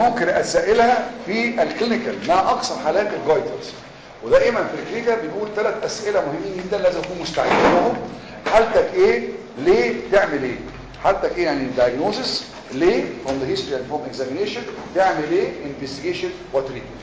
ممكن اسئلها في الكلينيكال ما اكثر حالات الجايترز ودائما في الكلينيكال بنقول ثلاث اسئله مهمين جدا لازم تكون مستعد لهم حالتك ايه ليه تعمل ايه حالتك ايه يعني الدايجنوزس ليه from the history and from examination تعمل ايه investigation وتريتمنت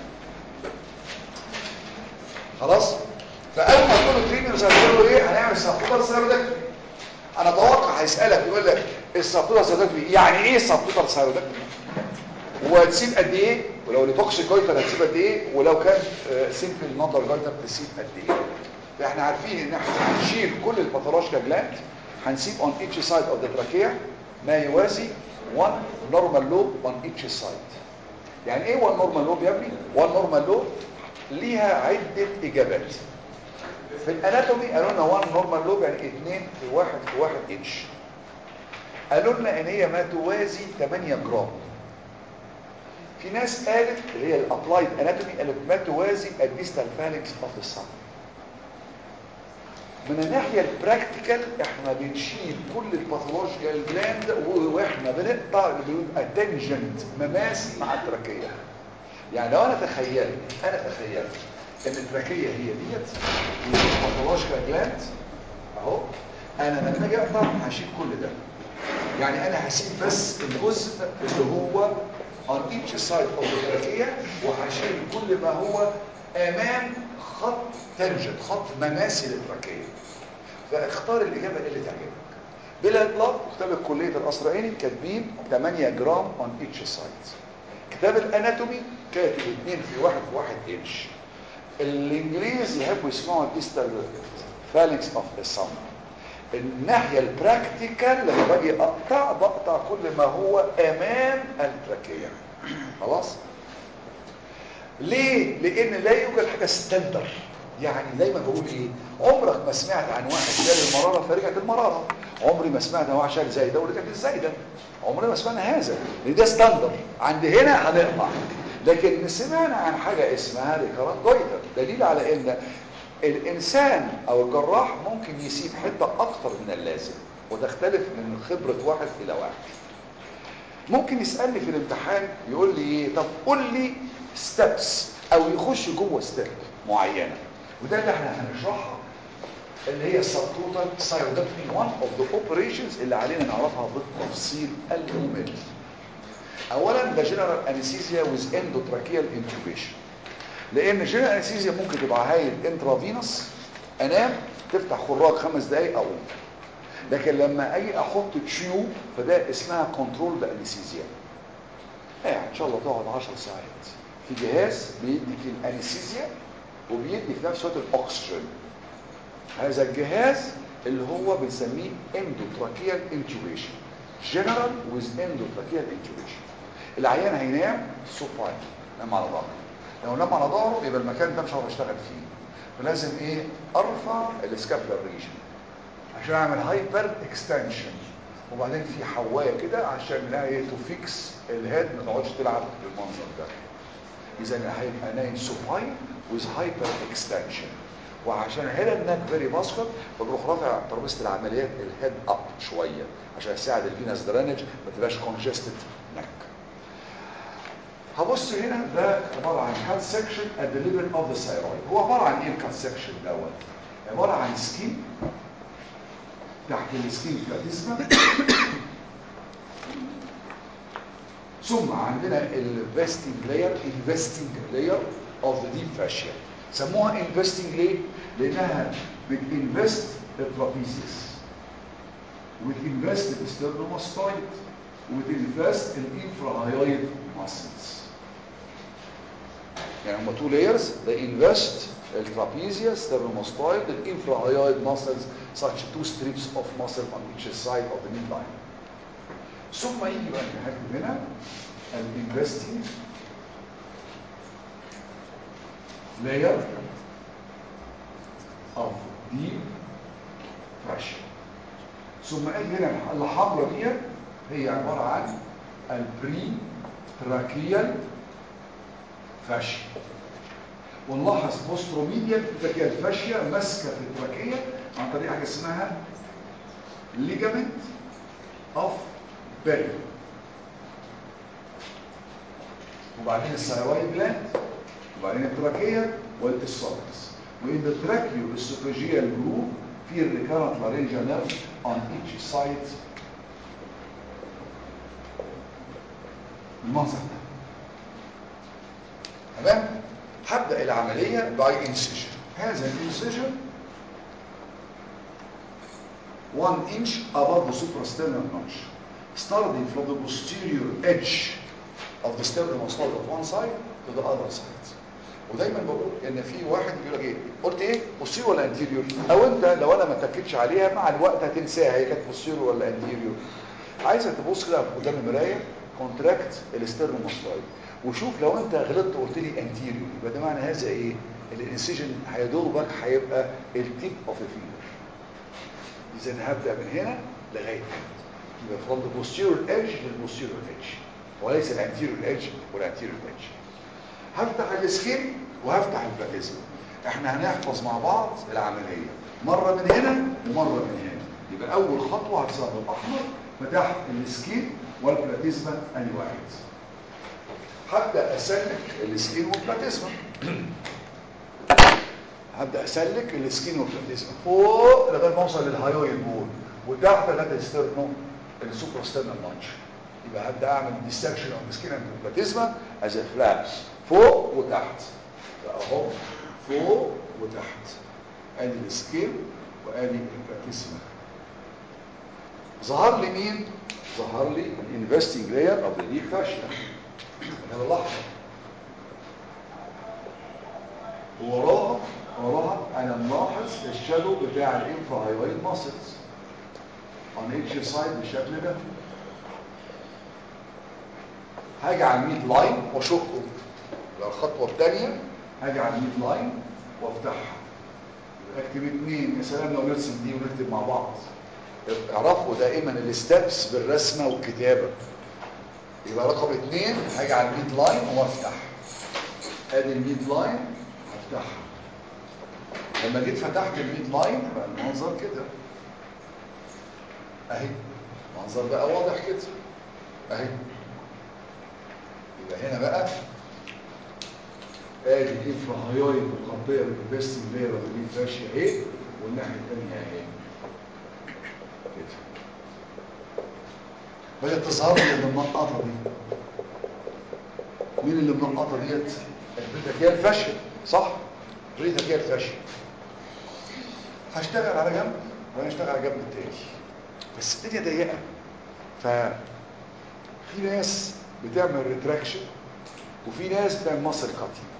خلاص فاول ما تقول له تريتمنت هتقول له ايه هنعمل سبتوتال سيرودكتومي انا اتوقع هيسالك يقول لك السبتوتال سيرودكتومي يعني ايه سبتوتال سيرودكتومي وهتسيب قد ايه ولو لتوكسيك جايتر هتسيب قد ايه ولو كان سيمبل نوتر جايتر تسيب قد ايه فاحنا عارفين ان احنا هنشيل كل الباثولوجيكال جلاند هنسيب on each side of the trachea ما يوازي 1 normal lobe on each side يعني ايه 1 normal lobe يا ابني 1 normal lobe ليها عدة اجابات في الاناتومي قالوا لنا 1 normal lobe يعني 2 في 1 في 1 انش قالوا لنا ان هي ما توازي 8 جرام في ناس قالت اللي هي الابلايد اناتومي قالت ما توازي الديستال فالكس اوف ذا سان من الناحية البراكتيكال احنا بنشيل كل الباثولوجيكال جلاند واحنا بنقطع بيبقى تنجنت مماسي مع التراكية يعني لو انا تخيلت انا تخيلت ان التراكية هي ديت والباثولوجيكال جلاند اهو انا لما اجي اقطع هشيل كل ده يعني انا هسيب بس الجزء اللي هو on each side of the trachea وهشيل كل ما هو امام خط تنجد خط مماسي للتراكيه فاختار الاجابه اللي تعجبك بلا اطلاق كتاب كليه القصرعيني كاتبين 8 جرام on each side كتاب الاناتومي كاتب 2 في 1 في 1 انش الانجليز يحبوا يسمعوا الديستال فالنكس اوف ذا ساوند الناحيه البراكتيكال لما باجي اقطع بقطع كل ما هو امام التراكيه خلاص ليه لان لا يوجد حاجه ستاندر يعني دايما بقول ايه عمرك ما سمعت عن واحد شال المراره فرجعت المراره عمري ما سمعت عن واحد شال زايده ورجعت الزايده عمرنا ما سمعنا هذا لان ده ستاندر عند هنا هنقطع لكن سمعنا عن حاجه اسمها ريكارنت جويتر دليل على ان الانسان او الجراح ممكن يسيب حته اكتر من اللازم وتختلف من خبره واحد الى واحد ممكن يسالني في الامتحان يقول لي ايه طب قول لي ستيبس او يخش جوه ستيب معينه وده اللي احنا هنشرحها اللي هي السبتوتال سايودكتومي one of the operations اللي علينا نعرفها بالتفصيل الممل اولا ده جنرال انستيزيا with endotracheal intubation لان جنرال انستيزيا ممكن تبقى هايل انترافينوس انام تفتح خراج خمس دقايق اقوم لكن لما اجي احط تشيوب فده اسمها كنترول بانستيزيا يعني ان شاء الله تقعد 10 ساعات في جهاز بيديك الانستيزيا وبيدي في نفس الوقت الاكسجين هذا الجهاز اللي هو بنسميه اندوتراكيال انتوبيشن جنرال ويز اندوتراكيال انتوبيشن العيان هينام سوباين نام على ظهره لو نام على ظهره يبقى المكان ده مش هعرف اشتغل فيه فلازم ايه ارفع السكابلر ريجن عشان اعمل هايبر اكستنشن وبعدين في حوايه كده عشان نلاقي ايه تو فيكس الهيد ما تقعدش تلعب بالمنظر ده اذا هيبقى نايم سوباين ويز هايبر اكستنشن وعشان هنا النك فيري ماسكت فبروح رافع ترابيزه العمليات الهيد اب شويه عشان يساعد الفينس درينج ما تبقاش كونجستد نك هبص هنا ده عباره عن كات سكشن ات ذا ليفل اوف ذا ثايرويد هو عباره عن ايه الكات سكشن دوت عباره عن سكين تحت السكين بلاتيزما ثم عندنا الفيستنج لاير انفستنج لاير اوف ذا ديب فاشيا سموها انفستنج ليه لانها بتنفست الترابيزيس وتنفست الاسترنوماستويد وتنفست الانفراهايويد ماسلز يعني هم تو لايرز they invest الترابيزيا سترنوماستويد الانفراهايويد muscles such two strips of muscle on each side of the midline ثم يجي بقى نحكم هنا الانفستنج layer of deep pressure ثم اجي هنا الحمراء دي هي عبارة عن البري تراكيال فاشيا ونلاحظ بوستروميديال تراكيال الفاشيا ماسكه في التراكيه عن طريق حاجه اسمها ليجامنت اوف بيري وبعدين الثايرويد جلاند وبعدين التراكيه والاسوفاجس وان the tracheoesophageal group في recurrent laryngeal nerve on each side المنظر ده تمام هبدا العمليه باي انسيجن هذا الانسيجن 1 inch above the suprasternal notch starting from the posterior edge of the sternum of one side to the other side ودايما بقول ان في واحد بيقول لك ايه قلت ايه posterior ولا anterior او انت لو انا ما اتكتش عليها مع الوقت هتنساها هي كانت posterior ولا anterior عايزك تبص كده قدام المرايه كونتراكت الاسترنوماستويد وشوف لو انت غلطت وقلت لي انتيريور يبقى ده معنى هذا ايه الانسيجن هيدوبك هيبقى التيب اوف الفينجر اذا هبدا من هنا لغايه هنا يبقى from the posterior edge للposterior edge وليس الانتيريور edge والانتيريور edge هفتح السكين وهفتح البلاتيزم احنا هنحفظ مع بعض العمليه مره من هنا ومره من هنا يبقى اول خطوه هتصاب الاحمر فتحت السكين والبلاتيزما الواحد هبدا اسلك السكين والبلاتيزما هبدا اسلك السكين والبلاتيزما فوق لغايه ما اوصل للهايويد بول وتحت لغايه الستيرنو السوبرا ستيرنال لانش يبقى هبدا اعمل ديستكشن اوف سكين اند بلاتيزما از فلابس فوق وتحت اهو فوق وتحت ادي السكين وادي البلاتيزما ظهر لي مين ظهر لي الانفستنج لاير اوف ذا ديب فاشيا هذا الاحمر ووراها وراها انا ملاحظ الشادو بتاع الانفرا هايويد ماسلز on each side بالشكل ده هاجي على الميد لاين واشقه يبقى الخطوه الثانيه هاجي على الميد لاين وافتحها اكتب اثنين يا سلام لو نرسم دي ونكتب مع بعض اعرفوا دائما الستبس بالرسمه والكتابه يبقى رقم اثنين هاجي على الميد لاين وافتح ادي الميد لاين هفتحها لما جيت فتحت الميد لاين بقى المنظر كده اهي المنظر بقى واضح كده اهي يبقى هنا بقى ادي الانفرا هايويد مغطيه بالانفستنج لاير ودي فاشيه اهي والناحيه الثانيه اهي كده بدات تظهر لي المنقطه دي مين اللي منقطه ديت البريتك هي الفاشيه صح البريتك هي الفاشيه هشتغل على جنب وانا اشتغل على جنب التاني بس الدنيا ضيقه ف في ناس بتعمل ريتراكشن وفي ناس بتعمل ماسل كاتنج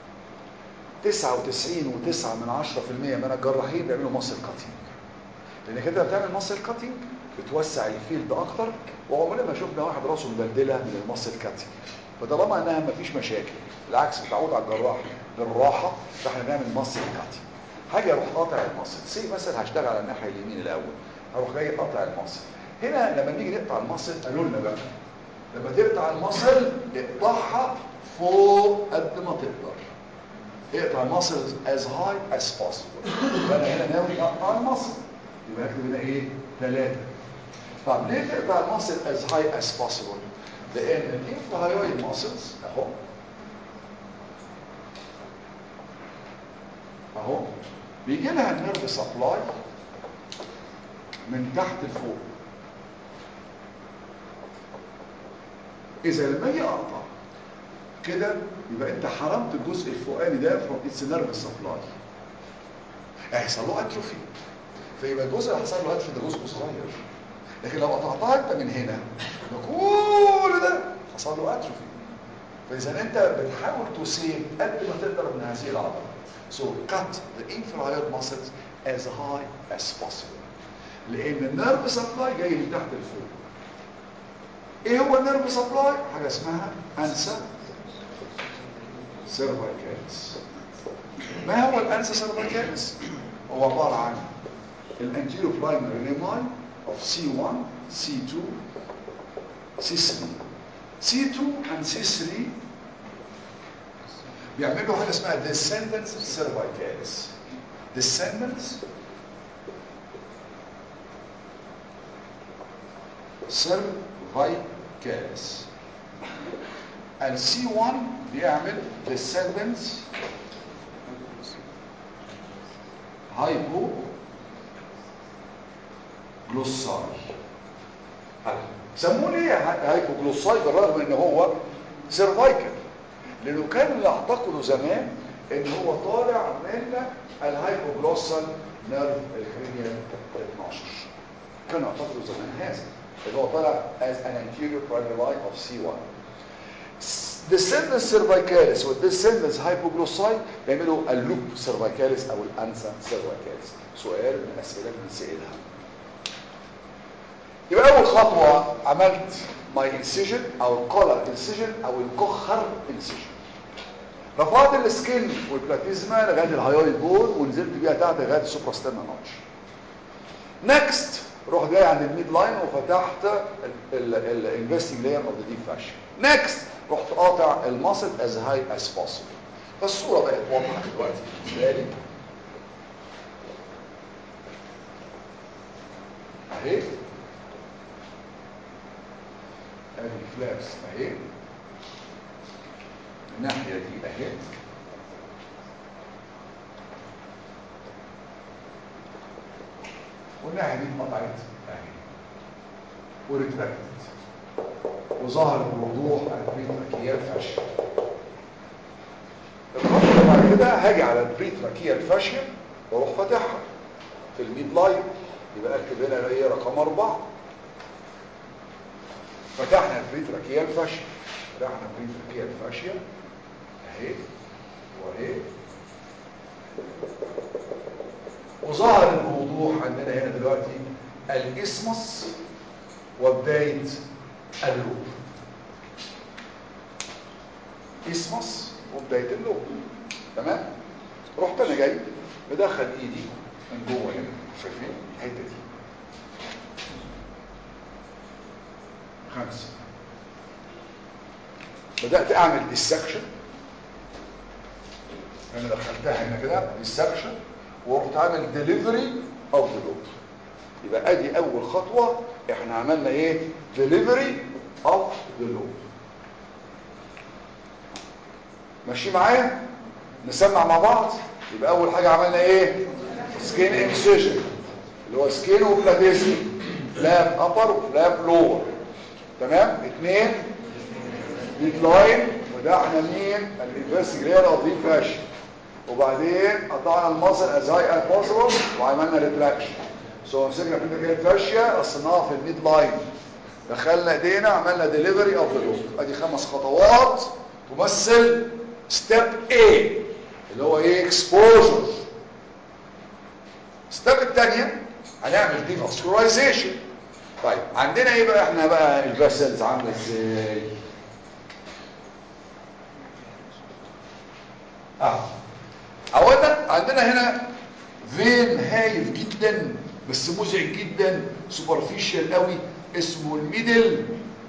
99 و9 من 10% من الجراحين بيعملوا ماسل كاتنج لانك انت بتعمل ماسل كاتنج بتوسع الفيلد اكتر وعمرنا ما شفنا واحد راسه مدلدله من الماسل كاتنج فطالما انها ما فيش مشاكل بالعكس بتعود على الجراح بالراحه فاحنا بنعمل ماسل كاتنج حاجه اروح قاطع الماسل سي مثلا هشتغل على الناحيه اليمين الاول هروح جاي قاطع الماسل هنا لما نيجي نقطع الماسل قالوا لنا بقى لما تقطع الماسل اقطعها فوق قد ما تقدر اقطع الماسل as high as possible فانا هنا ناوي اقطع الماسل يبقى هكتب هنا ايه ثلاثة طب ليه تقطع الماسل as high as possible لان الانفراهايويد ماسلز اهو اهو بيجي لها النيرف سبلاي من تحت لفوق اذا لما اجي اقطع كده يبقى انت حرمت الجزء الفوقاني ده from its nerve supply هيحصل له اتروفي فيبقى الجزء اللي حصل له اتروفي ده جزء صغير لكن لو قطعتها انت من هنا يبقى كل ده حصل له اتروفي فاذا انت بتحاول تسيب قد ما تقدر من هذه العضله so cut the inferior muscles as high as possible لان النيرف سبلاي جاي من تحت لفوق ايه هو النيرف سبلاي حاجه اسمها انسا سيرفايكالس ما هو الانسا سيرفايكالس هو عباره عن الانتيرو برايمري ليماي of C1 C2 C3 C2 and C3 بيعملوا حاجه اسمها descendants cervicalis descendants cervicalis السي 1 بيعمل descendants هايبو جلوساي سموه ليه هايبو جلوساي بالرغم ان هو سيرفايكل لانه كانوا يعتقدوا زمان ان هو طالع من الهايبوجلوسال نيرف الكرينيال 12 كانوا يعتقدوا زمان هذا اللي هو طالع as an anterior primary line of C1 descendants cervicalis والdescendants hypoglossal بيعملوا اللوب cervicalis او الانسا cervicalis سؤال من الاسئله اللي بنسالها يبقى اول خطوه عملت ماي انسيجن او الكولر انسيجن او الكخر انسيجن رفعت السكين والبلاتيزما لغايه الهايويد بول ونزلت بيها تحت لغايه السوبراستيرنال نوتش نكست رحت جاي عند الميد لاين وفتحت الانفستنج لاير اوف ذا ديب فاشن نكست رحت قاطع الماسل از هاي از بوسيبل فالصوره بقت واضحه دلوقتي بالنسبه لي اهي ادي الفلابس اهي الناحيه دي اهي والناحيه دي اتقطعت اهي وريتراكتد وظهر بوضوح البريتراكيال فاشيا الخطوه بعد كده هاجي على البريتراكيال فاشيا واروح فاتحها في الميد لاين يبقى اكتب هنا ايه رقم أربعة فتحنا البريتراكيال فاشيا فتحنا البريتراكيال فاشيا اهي واهي وظهر بوضوح عندنا هنا دلوقتي الاسمس وبداية اللوب اسمس وبداية اللوب تمام رحت انا جاي مدخل ايدي من جوه هنا شايفين الحته دي خمسة بدأت اعمل ديسكشن انا دخلتها هنا كده ديسكشن ورحت عامل ديليفري اوف ذا لوب يبقى ادي اول خطوة احنا عملنا ايه ديليفري اوف ذا لوب ماشي معايا نسمع مع بعض يبقى اول حاجة عملنا ايه سكين انسيجن اللي هو سكين وبلاتيزم فلاب ابر وفلاب لور تمام اثنين ميد لاين وده احنا مين الانفستيجير اوف دي فاشن وبعدين قطعنا المصل از هاي از بوسيبل وعملنا ريتراكشن سو مسكنا في الفاشيا قصيناها في الميد لاين دخلنا ايدينا عملنا ديليفري اوف ذا لوب ادي خمس خطوات تمثل ستيب A اللي هو ايه اكسبوجر ستيب الثانيه هنعمل دي فاسكولايزيشن طيب عندنا ايه بقى احنا بقى الفاسلز عامله ازاي اه اولا عندنا هنا فين هايف جدا بس مزعج جدا سوبرفيشال قوي اسمه الميدل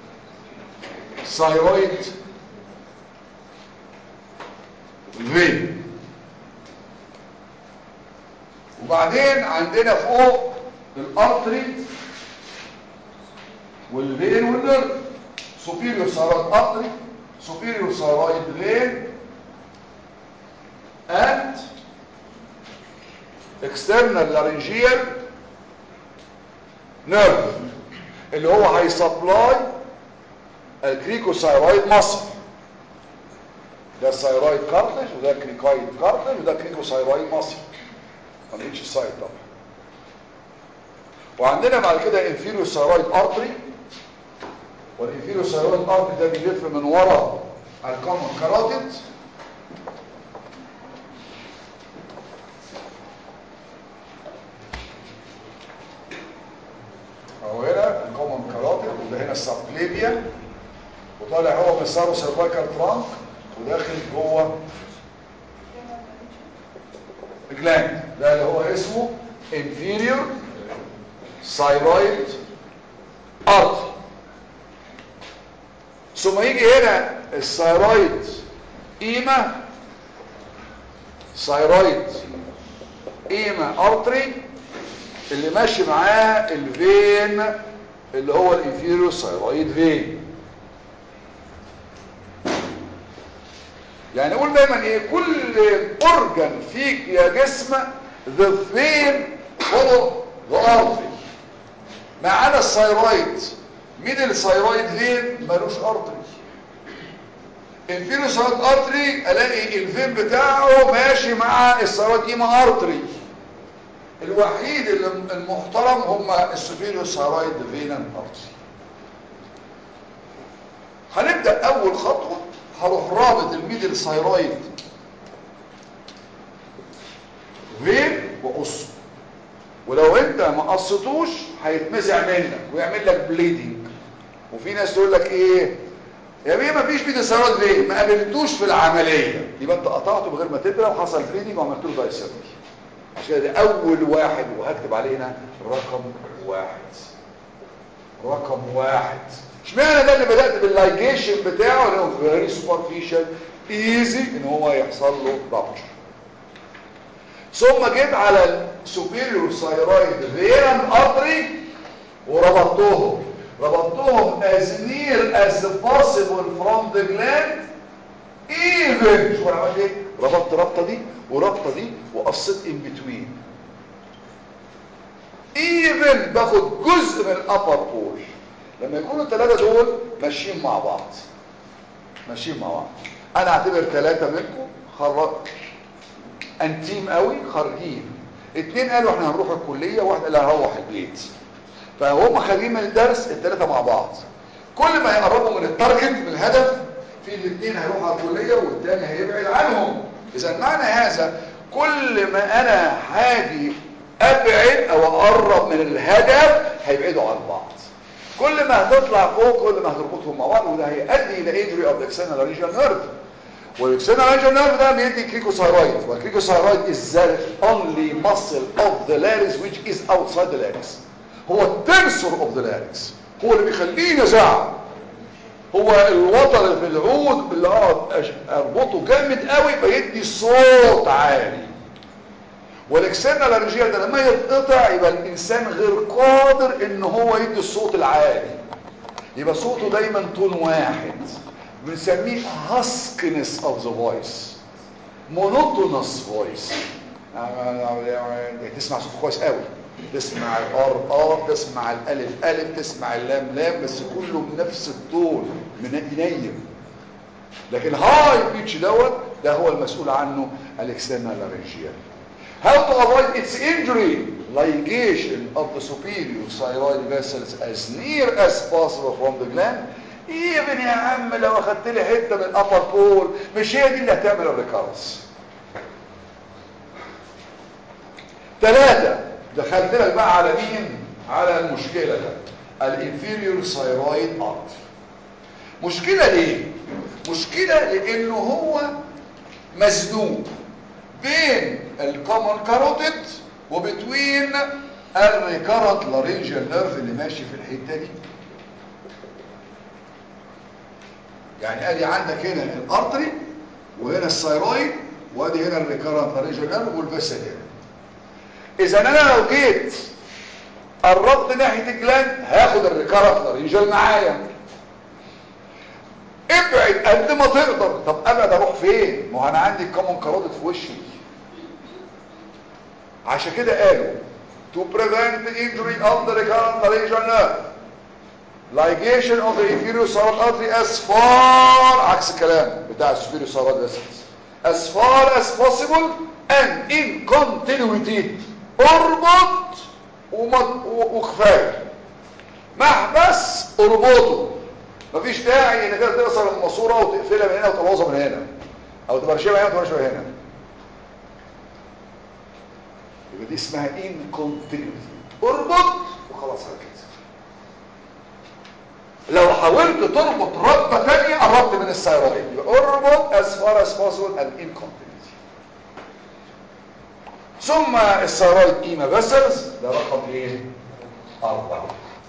ثايرويد فين وبعدين عندنا فوق الارتري والفين والنرف سوبيريور ثايرويد ارتري سوبيريور ثايرويد فين and external laryngeal nerve اللي هو هيسبلاي الكريكوثايرويد مصر ده الثايرويد كارتلج وده كريكويد كارتلج وده كريكوثايرويد مصر ما لقيتش السايد طبعا وعندنا بعد كده انفيريور ثايرويد ارتري والانفيريور ثايرويد ارتري ده بيلف من ورا الكومن كاراتيد اهو هنا الكومن كاراتيد وده هنا السبكليفيا وطالع هو من السارو سيرفايكال ترانك وداخل جوه جلاند ده اللي هو اسمه inferior thyroid artery ثم يجي هنا الثايرويد قيمة ثايرويد قيمة ارتري اللي ماشي معاه الفين اللي هو الانفيريور ثايرويد فين يعني نقول دايما ايه كل اورجن فيك يا جسم the vein follow the artery ما عدا الثايرويد مين الثايرويد فين ملوش ارتري الفيروس ارتري الاقي الفين بتاعه ماشي مع الثايرويد ايما ارتري الوحيد اللي المحترم هم السوبيريور ثايرويد فينا ارتري هنبدا اول خطوه هروح رابط الميدل ثايرويد فين وقصه ولو انت ما قصتوش هيتمزع منك ويعمل لك بليدنج وفي ناس تقول لك ايه يا بيه ما فيش ميدل ثايرويد فين ما قابلتوش في العمليه يبقى انت قطعته بغير ما تدرى وحصل بليدنج وعملت له دايسيرتي عشان كده ده اول واحد وهكتب علينا رقم واحد رقم واحد اشمعنى ده اللي بدأت باللايجيشن بتاعه لانه فيري سوبرفيشال ايزي ان هو يحصل له رابتشر ثم جيت على السوبيريور ثايرويد فيران ارتري وربطتهم ربطتهم as near as possible from the gland even شوف انا عملت ايه ربطت ربطه دي وربطه دي وقصيت in between even باخد جزء من الابر بول لما يكونوا الثلاثه دول ماشيين مع بعض ماشيين مع بعض انا اعتبر ثلاثه منكم خرج انتيم قوي خارجين اتنين قالوا احنا هنروح الكليه واحد قال هروح البيت فهم خارجين من الدرس الثلاثه مع بعض كل ما يقربوا من التارجت من الهدف في الاثنين هيروحوا على الكليه والثاني هيبعد عنهم اذا معنى هذا كل ما انا هاجي ابعد او اقرب من الهدف هيبعدوا عن بعض كل ما هتطلع فوق كل ما هتربطهم مع بعض وده هيؤدي الى انجري اوف ذا اكسترنال ريجن نيرف والاكسترنال ريجن نيرف ده بيدي كريكوثايرويد والكريكوثايرويد is the only muscle of the larynx which is outside the larynx هو التنسور اوف ذا larynx هو اللي بيخليني ازعق هو الوتر اللي في العود اللي اقعد اربطه جامد قوي فيدي صوت عالي والاكسترنال لارنجيال ده لما يتقطع يبقى الانسان غير قادر ان هو يدي الصوت العالي يبقى صوته دايما تون واحد بنسميه هاسكنس اوف ذا فويس مونوتونس فويس تسمع صوت كويس قوي تسمع الار ار تسمع الالف الف تسمع اللام لام بس كله بنفس التون منيم لكن هاي بيتش دوت ده هو المسؤول عنه الاكسترنال لارنجيال How to avoid its injury? Ligation of the superior thyroid vessels as near as possible from the gland. Even يا عم لو اخدت لي حته من الابر بول مش هي دي اللي هتعمل الريكارس. ثلاثة دخلت لك بقى على مين؟ على المشكلة ده الانفيريور ثايرويد ارتري. مشكلة ليه؟ مشكلة لانه هو مزنوق بين الكومن كاروتيد وبتوين الريكارنت لارنجيال نيرف اللي ماشي في الحته دي يعني ادي عندك هنا الارتري وهنا الثايرويد وادي هنا الريكارنت لارنجيال نيرف والفيسل هنا اذا انا لو جيت قربت ناحيه الجلاند هاخد الريكارنت لارنجيال معايا ابعد قد ما تقدر طب ابعد اروح فين ما انا عندي الكومن كاروتيد في وشي عشان كده قالوا to prevent the injury of the recurrent laryngeal nerve ligation of the inferior thyroid artery as far عكس الكلام بتاع superior thyroid vessels as far as possible and in continuity اربط وكفايه محبس اربطه مفيش داعي انك انت تكسر الماسوره وتقفلها من هنا وتبوظها من هنا او تبرشمها هنا وتبرشمها هنا يبقى دي اسمها incontinuity اربط وخلاص على كده لو حاولت تربط ربطه ثانيه قربت من الثايرويد يبقى اربط as far as possible and incontinuity ثم الثايرويد ايما فيسلز ده رقم ايه اربعه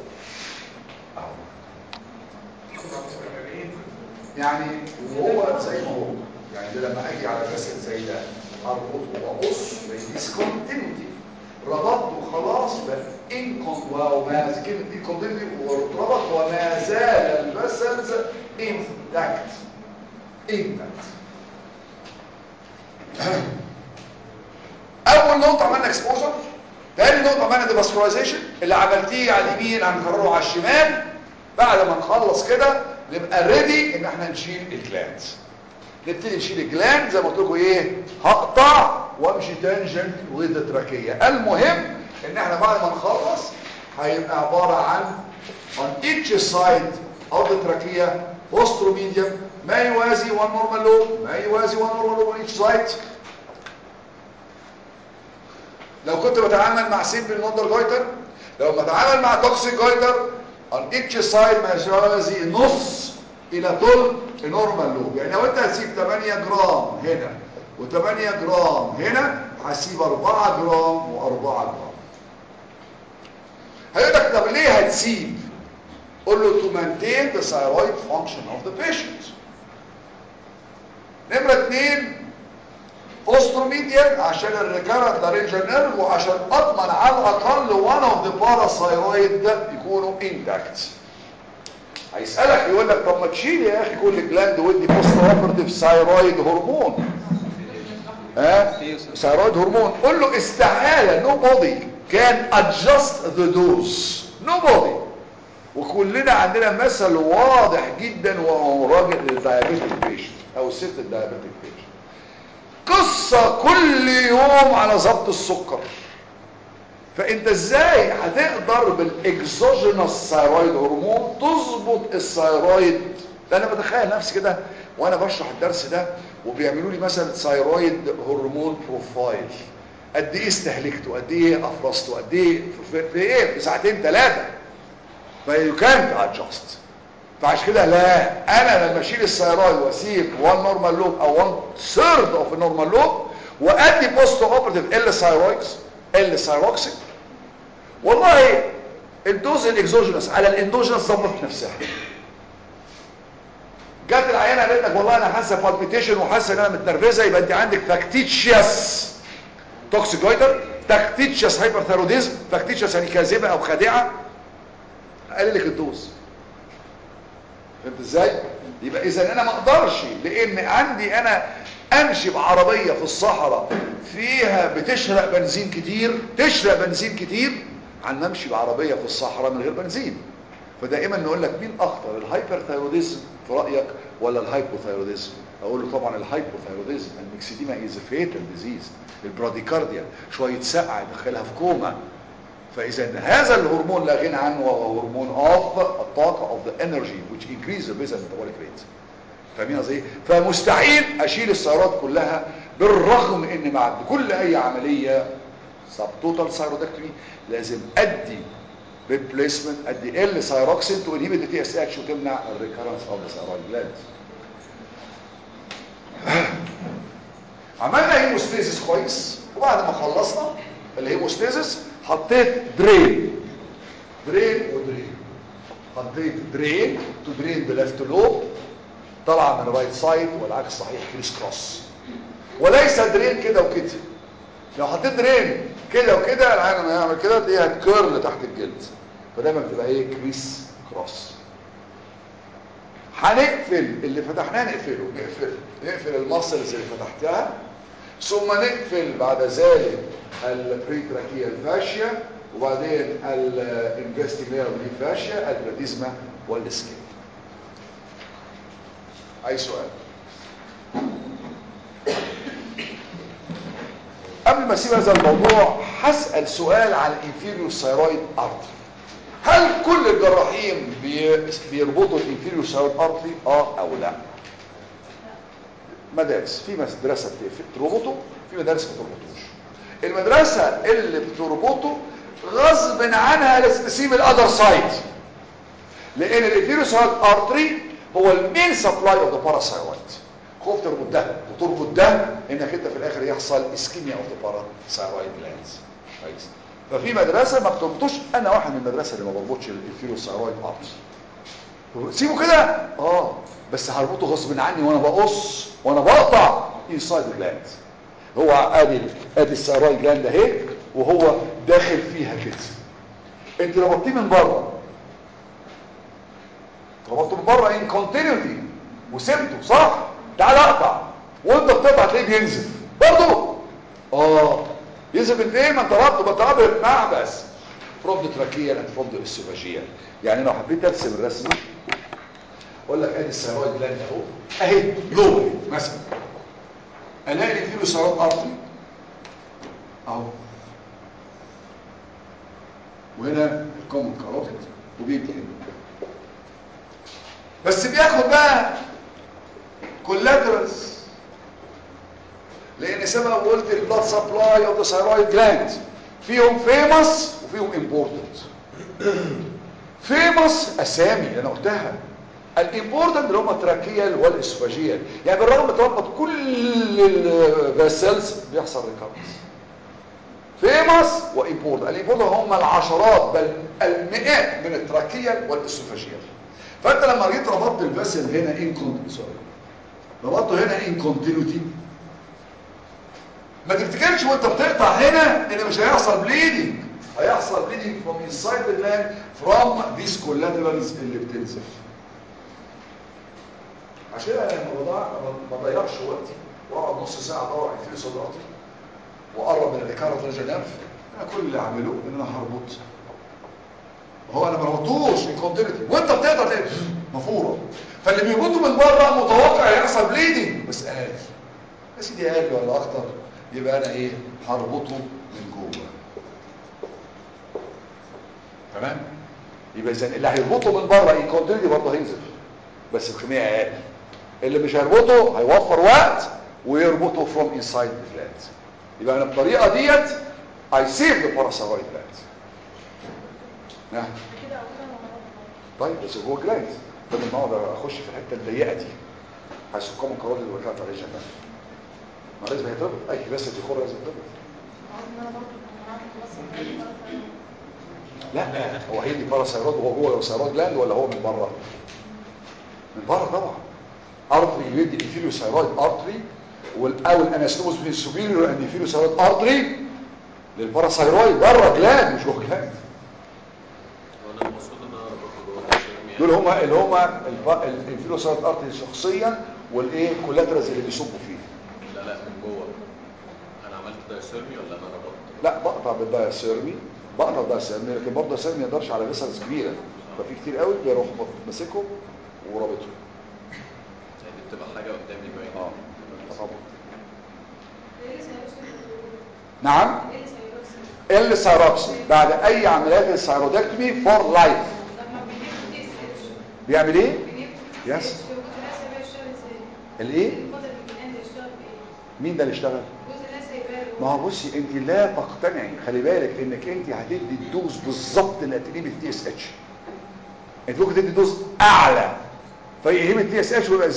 يعني وهو زي ما هو يعني ده لما اجي على فيسل زي ده اربطه وابص ديسكونتينيتي ربطته خلاص بقى انكون وما كلمه انكونتينيتي واتربط وما زال الفيسلز انتاكت انتاكت اول نقطه عملنا اكسبوجر تاني نقطه عملنا ديفاسكولايزيشن اللي عملتيه على اليمين هنكرره على الشمال بعد ما نخلص كده نبقى ريدي ان احنا نشيل الجلاند نبتدي نشيل الجلاند زي ما قلت لكم ايه هقطع وامشي تانجنت وذ تراكيه المهم ان احنا بعد ما نخلص هيبقى عباره عن on each side of the trachea ostromedium ما يوازي one normal lobe ما يوازي one normal lobe on each side لو كنت بتعامل مع سيمبل نوندر جويتر لو بتعامل مع توكسيك جويتر on each side ما يوازي نص الى طول النورمال لوب يعني لو انت هتسيب 8 جرام هنا و8 جرام هنا هسيب 4 جرام و4 جرام هيقول لك طب ليه هتسيب قول له to maintain the thyroid function of the patient نمرة اتنين اوستروميديان عشان الريكارنت لارنجال نيرف وعشان اضمن على الاقل one of the parathyroid يكونوا intact هيسألك يقول لك طب ما تشيل يا اخي كل جلاند ودي بوست اوبرتيف ثايرويد هرمون ها ثايرويد هرمون قول له استحاله نو بودي كان ادجست ذا دوز نو بودي وكلنا عندنا مثل واضح جدا وهو راجل الدايابيتيك بيشنت او الست الدايابيتيك بيشنت قصه كل يوم على ضبط السكر فانت ازاي هتقدر بالاكزوجينوس ثايرويد هرمون تظبط الثايرويد انا بتخيل نفسي كده وانا بشرح الدرس ده وبيعملوا لي مثلا ثايرويد هرمون بروفايل قد ايه استهلكته قد ايه افرزته قد ايه في, في ايه في ساعتين ثلاثه فيو كانت ادجست فعشان كده لا انا لما اشيل الثايرويد واسيب 1 نورمال لوب او 1 ثيرد اوف نورمال لوب وادي بوست اوبرتيف ال ثايرويدز ال ثايروكسين والله الدوز الاكزوجينوس على الاندوجينوس ظبطت نفسها جت العيانه قالت لك والله انا حاسه بالبيتيشن وحاسه ان انا متنرفزه يبقى انت عندك فاكتيتشياس توكسيك جويتر تاكتيتشياس هايبرثايروديزم فاكتيتشياس يعني كاذبه او خادعه قال لك الدوز فهمت ازاي يبقى اذا انا ما اقدرش لان عندي انا امشي بعربيه في الصحراء فيها بتشرق بنزين كتير تشرق بنزين كتير عن ما امشي بعربيه في الصحراء من غير بنزين فدائما نقول لك مين اخطر الهايبرثايروديزم في رايك ولا الهايبوثايروديزم اقول له طبعا الهايبوثايروديزم الميكسيديما از فيتال ديزيز البراديكارديا شويه سقع يدخلها في كوما فاذا هذا الهرمون لا غنى عنه وهو هرمون اوف الطاقه اوف ذا انرجي which increase the basal metabolic rate فاهمين قصدي ايه فمستحيل اشيل السيارات كلها بالرغم ان بعد كل اي عمليه سب توتال ثايرودكتومي لازم ادي ريبليسمنت ادي ال ثايروكسين تو انهبت التي اس اتش وتمنع الريكارنس اوف ذا ثايرويد جلاند عملنا هيموستيزيس كويس وبعد ما خلصنا الهيموستيزيس حطيت درين درين ودرين حطيت درين تو درين بلفت لوب طالعه من الرايت سايد والعكس صحيح كريس كروس وليس درين كده وكده لو حطيت درين كده وكده العين لما يعمل كده تلاقيها هتكيرل تحت الجلد فدايما بتبقى ايه كريس كروس هنقفل اللي فتحناه نقفله نقفل نقفل الماسلز اللي فتحتها ثم نقفل بعد ذلك البريتراكيال فاشيا وبعدين الانفستيمير فاشيا البلاتيزما والسكين اي سؤال قبل ما اسيب هذا الموضوع هسال سؤال عن الانفيريور ثايرويد ارتري هل كل الجراحين بيربطوا الانفيريور ثايرويد ارتري اه او لا مدارس في مدرسه بتربطه في مدارس ما بتربطوش المدرسه اللي بتربطه غصب عنها لازم تسيب الاذر سايد لان الانفيريور ثايرويد ارتري هو المين سبلاي اوف ذا باراثايرويد خوف تربط ده وتربط ده انك انت في الاخر يحصل اسكيميا اوف ذا باراثايرويد جلاندز كويس ففي مدرسه ما بتربطوش انا واحد من المدرسه اللي ما بربطش الانفيريوثايرويد ارتري سيبه كده اه بس هربطه غصب عني وانا بقص وانا بقطع انسايد جلاند هو ادي ادي الثايرويد جلاند اهي وهو داخل فيها كده انت ربطتيه من بره ربطته من بره ان كونتينيوتي وسبته صح تعال اقطع وانت بتقطع تلاقيه بينزف برضه اه ينزل من فين ما انت ربط ما انت ربط معبس فروم ذا تراكيال اند فروم ذا اسوفاجيال يعني لو حبيت ارسم الرسمه اقول لك ادي الثيرويد جلاند اهو اهي لوري مثلا الاقي فيه له ثيرويد ارتري اهو وهنا الكومن كاروتيد وبيبقى هنا بس بياخد بقى كولاترالز لان سبق قلت البلاد سبلاي اوف ذا ثايرويد جلاند فيهم فيموس وفيهم امبورتنت فيموس اسامي اللي انا قلتها الامبورتنت اللي هم التراكيال والاسفاجيال يعني بالرغم من تربط كل الفاسلز بيحصل ريكارنس فيموس وامبورتنت الامبورتنت هم العشرات بل المئات من التراكيال والاسفاجيال فانت لما جيت ربطت الفاسل هنا ان سوري ربطته هنا ان كونتينيوتي ما تفتكرش وانت بتقطع هنا ان مش هيحصل بليدنج هيحصل بليدنج from inside the gland from these collaterals اللي بتنزف عشان انا لما بضيع ما بضيعش وقتي واقعد نص ساعه ادور على الفيل صدراتي واقرب من الريكارد ريجن نيرف انا كل اللي اعمله ان انا هربط هو انا ما ربطوش الكونتينيتي وانت بتقدر تلاقي مفوره فاللي بيربطه من بره متوقع يحصل بليدنج بس اقل يا سيدي اقل ولا اكتر يبقى انا ايه هربطه من جوه تمام يبقى اذا اللي هيربطه من بره الكونتينيتي برضه هينزل بس بكميه اقل اللي مش هيربطه هيوفر وقت ويربطه from inside the gland يبقى انا بالطريقه ديت I save the parasitoid gland نعم كده أولا ومرة طيب بس هو جلاند بدل ما اقعد اخش في الحته الضيقه دي حيث الكومن كارود اللي وكانت عليه جنب ما لازم هيتربط اي بس تخر لازم تربط عاوز ان انا برضه كنت معاك بس لا هو هي دي باراسيرود وهو جوه سيرود جلاند ولا هو من بره من بره طبعا ارتري يدي الانفيريو سيرويد ارتري والاول انستوموس بين السوبيريور اند انفيريو سيرويد ارتري للباراسيرويد بره جلاند مش جوه جلاند وانا المفروض ان انا اربطه جوه التشريم دول هما اللي هما الانفيريو سيرويد ارتري شخصيا والايه كولاترز اللي بيصبوا فيه لا لا من جوه انا عملت دايسيرمي ولا انا ربطت لا بقطع بالدايسيرمي بقطع بالدايسيرمي لكن برضه الدايسيرمي ما يقدرش على فيسلز كبيره ففي كتير قوي بيروح ماسكهم ورابطهم يعني دي بتبقى حاجه قدامي باينه اه طبعا ايه اللي سيروكسي نعم ايه اللي سيروكسي ال سيروكسي بعد اي عمليات السيرودكتومي فور لايف لما بيجيبوا تي اس اتش بيعمل ايه بيجيبوا Yes. تي اس اتش وجزء الناس هيبقى يشتغل ازاي؟ الايه القدر الجنان يشتغل بايه؟ مين ده اللي اشتغل جزء الناس هيبقى ما هو بصي انت لا تقتنعي خلي بالك انك انت هتدي الدوز بالظبط اللي هتديه بالتي اس اتش انت ممكن تدي دوز اعلى فيهيب التي اس اتش ويبقى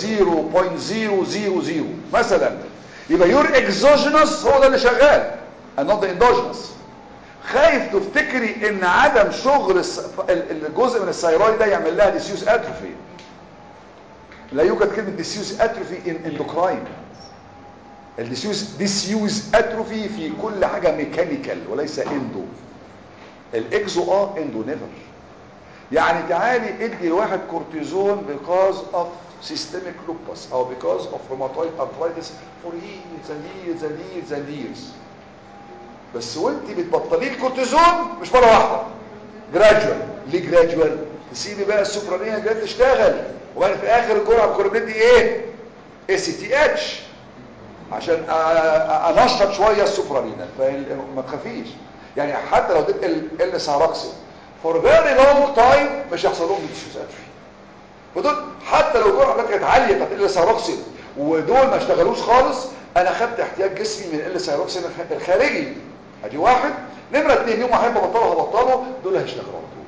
0.000 مثلا يبقى يور اكزوجينوس هو ده اللي شغال and not the endogenous خايف تفتكري ان عدم شغل الس- ال- الجزء من الثيرويد ده يعمل لها ديسيوس اتروفي لا يوجد كلمه ديسيوس اتروفي ان اندوكراين الديسيوس ديسيوز اتروفي في كل حاجه ميكانيكال وليس اندو الاكزو اه اندو نيفر يعني تعالي ادي لواحد كورتيزون because of systemic lupus او because of rheumatoid arthritis for years and years and years and years بس وانت بتبطليه الكورتيزون مش مره واحده جراجوال ليه جراجوال تسيبي بقى السوبرانيه جراد تشتغل وبعدين في اخر الجرعه بكره بندي ايه اس تي اتش عشان أ- أ- انشط شويه السوبرانينا فما تخافيش يعني حتى لو اديت ال ال ساراكسين فور فيري لونج تايم مش هيحصل لهم ديسيوز اتروفي ودول حتى لو الجرعه بتاعتك كانت عاليه بتاعت ال ساراكسين ودول ما اشتغلوش خالص انا خدت احتياج جسمي من ال ساراكسين الخ- الخارجي ادي واحد نمره اثنين يوم ما احب ابطله هبطله دول هيشتغلوا على طول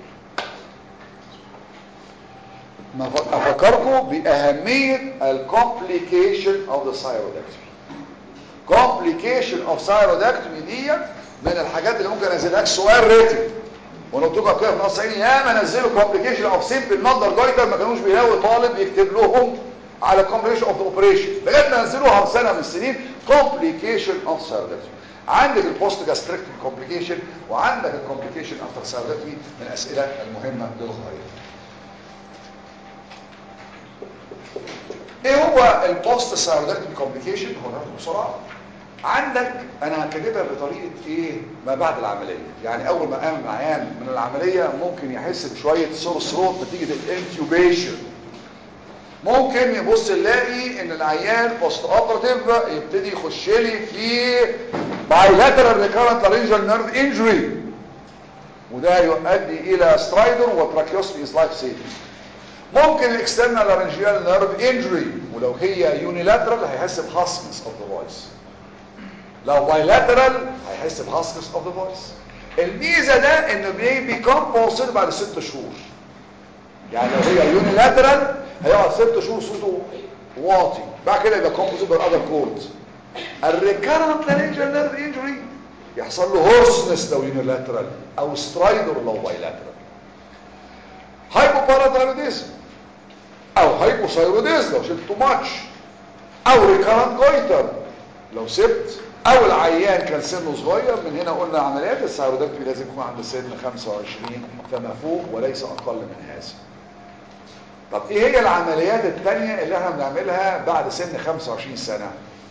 ما ف- افكركم باهميه الكومبليكيشن اوف ذا ثايرويدكتومي كومبليكيشن اوف ثايرويدكتومي دي من الحاجات اللي ممكن انزل لك سؤال ريتم وانا قلت لكم كده في نص عيني ياما نزلوا كومبليكيشن اوف سيمبل نندر جايدر ما كانوش بيلاقوا طالب يكتب لهم على كومبليكيشن اوف ذا اوبريشن لغايه ما نزلوها سنه من السنين كومبليكيشن اوف ثايرويدكتومي عندك البوست جاستريكتومي كومبليكيشن وعندك الكومبليكيشن افتر ثايرويدكتومي من الاسئله المهمه للغايه ايه هو البوست ثايرويدكتومي كومبليكيشن هو ناخده بسرعه عندك انا كاتبها بطريقه ايه ما بعد العمليه يعني اول ما قام العيان من العمليه ممكن يحس بشويه سور ثروت نتيجه الانتيوبيشن ممكن يبص يلاقي ان العيان بوست اوبراتيف يبتدي يخش لي في بايلاترال ريكارنت لارنجال نيرف انجري وده يؤدي الى سترايدر وتراكيوستي از لايف سيفنج ممكن الاكسترنال لارنجيال نيرف انجري ولو هي يونيلاترال هيحس بهاسكنس اوف ذا فويس لو بايلاترال هيحس بهاسكنس اوف ذا فويس الميزه ده انه بيكون بوصل بعد ست شهور يعني لو هي يونيلاترال هيقعد ست شهور صوته واطي بعد كده يبقى كومبوزيت بالاذر كوردز الريكارنت لارنجيال نيرف انجري يحصل له هورسنس لو يونيلاترال او سترايدر لو بايلاترال هايبوباراثايروديزم او هايبوثايروديزم لو شلت تو ماتش او ريكارنت جويتر لو سبت او العيان كان سنه صغير من هنا قلنا عمليات الثايرودكتومي لازم يكون عند سن 25 فما فوق وليس اقل من هذا طب ايه هي العمليات التانية اللي احنا بنعملها بعد سن 25 سنة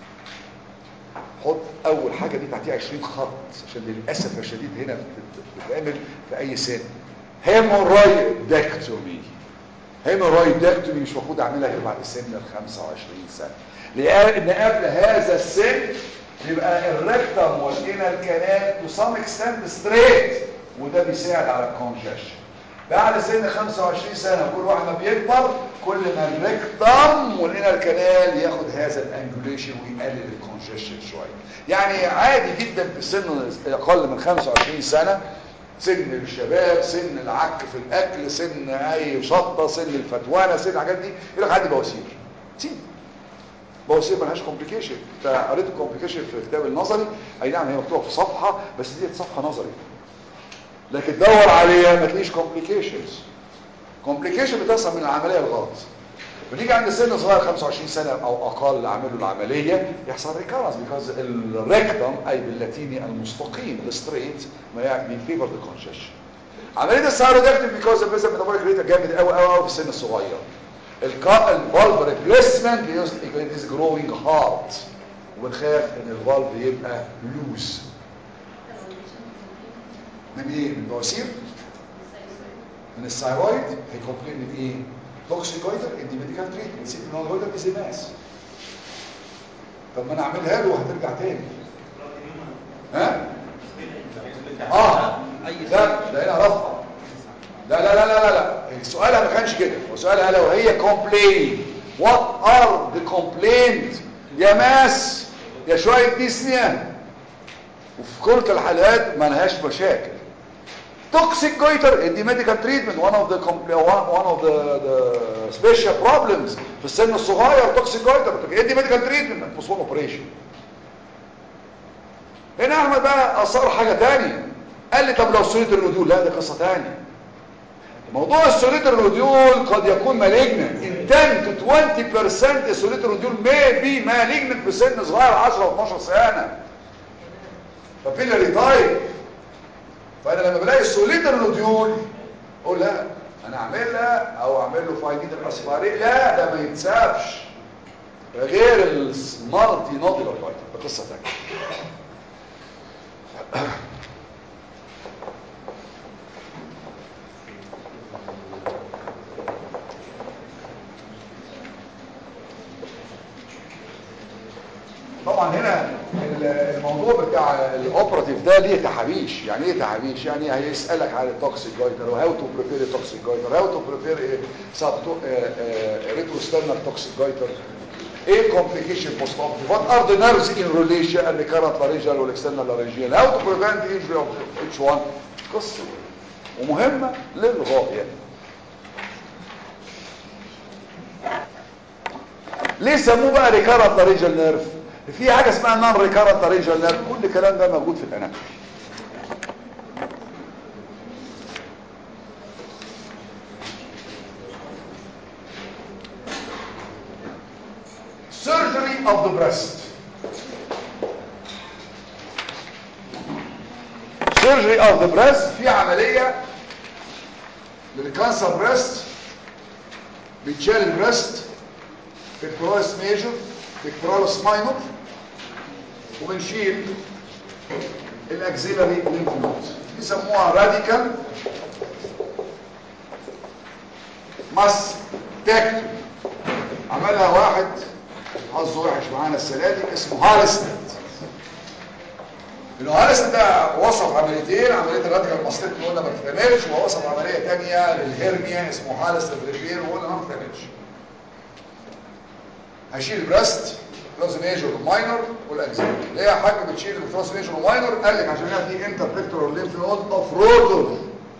حط اول حاجة دي تحتيها 20 خط عشان للأسف الشديد هنا بتتعمل في اي سن هيمورايدكتومي هيمورايدكتومي مش المفروض اعملها غير بعد سن ال 25 سنة لان قبل هذا السن يبقى الريكتم والانال كانال تو سام اكستنت ستريت وده بيساعد على الكونجكشن بعد سن 25 سنة كل واحد ما بيكبر كل ما الريكتم والانال كانال ياخد هذا الانجوليشن ويقلل الكونجكشن شوية يعني عادي جدا في السن اقل من 25 سنة سن الشباب سن العك في الاكل سن اي شطة سن الفتوانة سن الحاجات دي يقول لك عندي بواسير سين بواسير ملهاش كومبليكيشن انت قريت الكومبليكيشن في الكتاب النظري اي نعم هي مكتوبه في صفحه بس دي صفحه نظري لكن دور عليها ما تلاقيش كومبليكيشنز كومبليكيشن بتحصل من العمليه الغلط بنيجي عند سن صغير 25 سنه او اقل اعمل له العمليه يحصل ريكارنس بيكوز الريكتم اي باللاتيني المستقيم الستريت ما بيفيفر ذا كونجكشن عمليه الثايرودكتومي بيكوز البيزا ميتابوليك ريت جامد قوي قوي قوي في السن الصغير الفالف ريبليسمنت از جروينج هارد وبنخاف ان الفالف يبقى لوز من ايه من بواسير من الثايرويد هيكومبلين من ايه توكسيكويتر ادي ميديكال تريتمنت نسيت ان هو الجويتر دي ماس طب ما انا اعملها له وهترجع تاني ها اه لا ده هنا رفع لا لا لا لا لا سؤالها ما كانش كده وسؤالها لو هي complain what are the complaint يا ماس يا شوية ديسنيا وفي كل الحالات ما لهاش مشاكل toxic goiter ادي medical treatment one of the one of the, the special problems في السن الصغير toxic goiter ادي medical treatment postpone operation هنا احمد بقى اصر حاجة تانية قال لي طب لو سوليت الروديول لا دي قصة تانية موضوع السوليت الروديول قد يكون مالجنت in 10 to 20% السوليت الروديول may be malignant في سن صغير 10 و 12 سنة فبيلاري تايب فانا لما بلاقي السوليت الروديول اقول لا انا اعملها او اعمل له فايدين الاسفاري لا ده ما يتسابش غير المالتي نوديلر جايتر ده قصه ثانيه طبعا هنا الموضوع بتاع الاوبراتيف ده ليه تحابيش يعني ايه تحابيش يعني هيسالك على التوكسيك جايتر وهاو تو بريبير التوكسيك جايتر هاو تو بريبير سب ريتروسترنال توكسيك جايتر ايه كومبليكيشن بوست اوبراتيف وات ار ذا نيرفز ان ريليشن الريكارنت لارنجال والاكسترنال لارنجال هاو تو بريفنت انجري اوف اتش 1 قصه ومهمه للغايه ليه سموه بقى ريكارنت لارنجال نيرف في حاجة اسمها نون ريكارنت لارنجال نيرف كل الكلام ده موجود في الاناتومي surgery of the breast surgery of the breast في عملية للكانسر بريست بيتشال البريست في الكروس ميجر pectoralis minor وبنشيل الاكسيلري ليمف نود بيسموها راديكال ماستكتومي عملها واحد حظه وحش معانا السنه دي اسمه هارستد انه هارستد ده وصف عمليتين عمليه الراديكال ماستكتومي قلنا ما بتتعملش ووصف عمليه ثانيه للهرنيا اسمه هارستد ريبير وقلنا ما بتتعملش هشيل البريست كروس ميجور وماينور والاكزيل ليه يا حاج بتشيل الكروس ميجور وماينور قال لك عشان هي دي انتر بيكتورال ليمف نود اوف روتور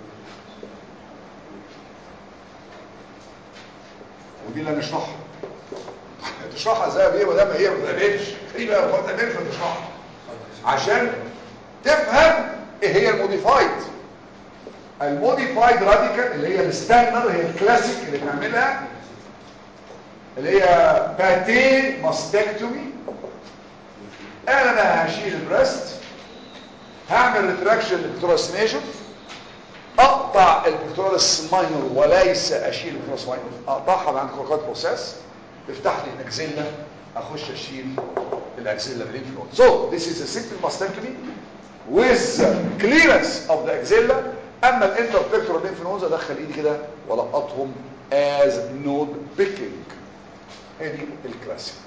ودي اللي هنشرحها تشرحها ازاي بايه وده ما هي ما بتقابلش ايه بقى ما بتقابلش تشرحها عشان تفهم ايه هي الموديفايد الموديفايد راديكال اللي هي الستاندر هي الكلاسيك اللي بنعملها اللي هي باتي ماستكتومي انا هشيل البريست هعمل ريتراكشن للبكتوراسينيشن اقطع البكتورالس ماينور وليس اشيل البكتورالس ماينور اقطعها بعد كوركات بروسيس تفتح لي الاكزيلا اخش اشيل الاكزيلا ليمف نود so this is a simple mastectomy with clearance of the axilla اما الانتربكتورال ليمف نودز ادخل ايدي كده والقطهم as node picking هي دي الكلاسيك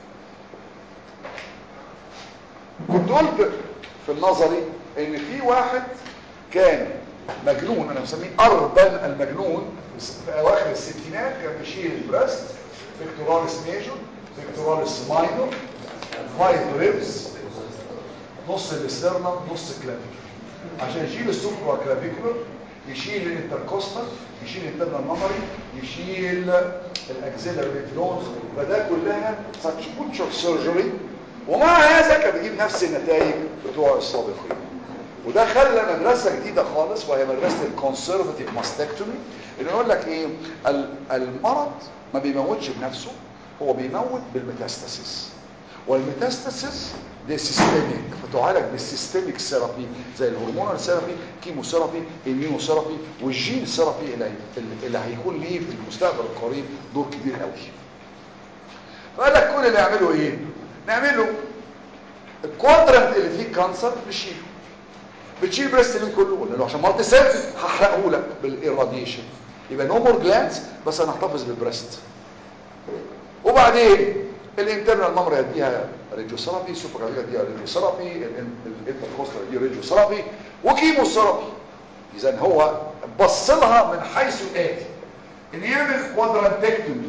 كنت قلت في النظري ان في واحد كان مجنون انا مسميه اربن المجنون في اواخر الستينات كان بيشيل البريست بكتوراليس ميجور بكتوراليس ماينور فايف ريبس نص الاسترنم نص كلافيكولر عشان يشيل السوبرا كلافيكولر يشيل الانتركوستال يشيل الانترنال مامري يشيل الاكزيلر ريفلونز فده كلها ساتش بوتشر سيرجري ومع هذا كان بيجيب نفس النتائج بتوع السابقين وده خلى مدرسه جديده خالص وهي مدرسه الكونسرفتيف ماستكتومي اللي يقول لك ايه المرض ما بيموتش بنفسه هو بيموت بالميتاستاسيس والميتاستاسيس دي سيستميك فتعالج بالسيستميك ثيرابي زي الهرمونال ثيرابي كيمو ثيرابي اميونو ثيرابي والجين ثيرابي اللي, اللي هيكون ليه في المستقبل القريب دور كبير قوي فقال لك كل اللي يعمله ايه نعمله الكوادرنت اللي فيه كانسر نشيله بتشيل بريست من كله لانه عشان مرض سيلز هحرقه لك بالإيراديشن يبقى نو مور جلانس بس انا هحتفظ بالبريست وبعدين الانترنال مامري هديها راديو ثيرابي سوبر هديها راديو ثيرابي الانتركوستال هديها راديو ثيرابي وكيمو ثيرابي اذا هو بص لها من حيث الاتي ان يعمل كوادرانتكتومي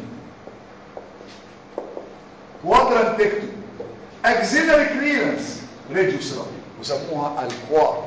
كوادرانتكتومي اكزيلري كليرنس راديو ثيرابي وسموها الكواد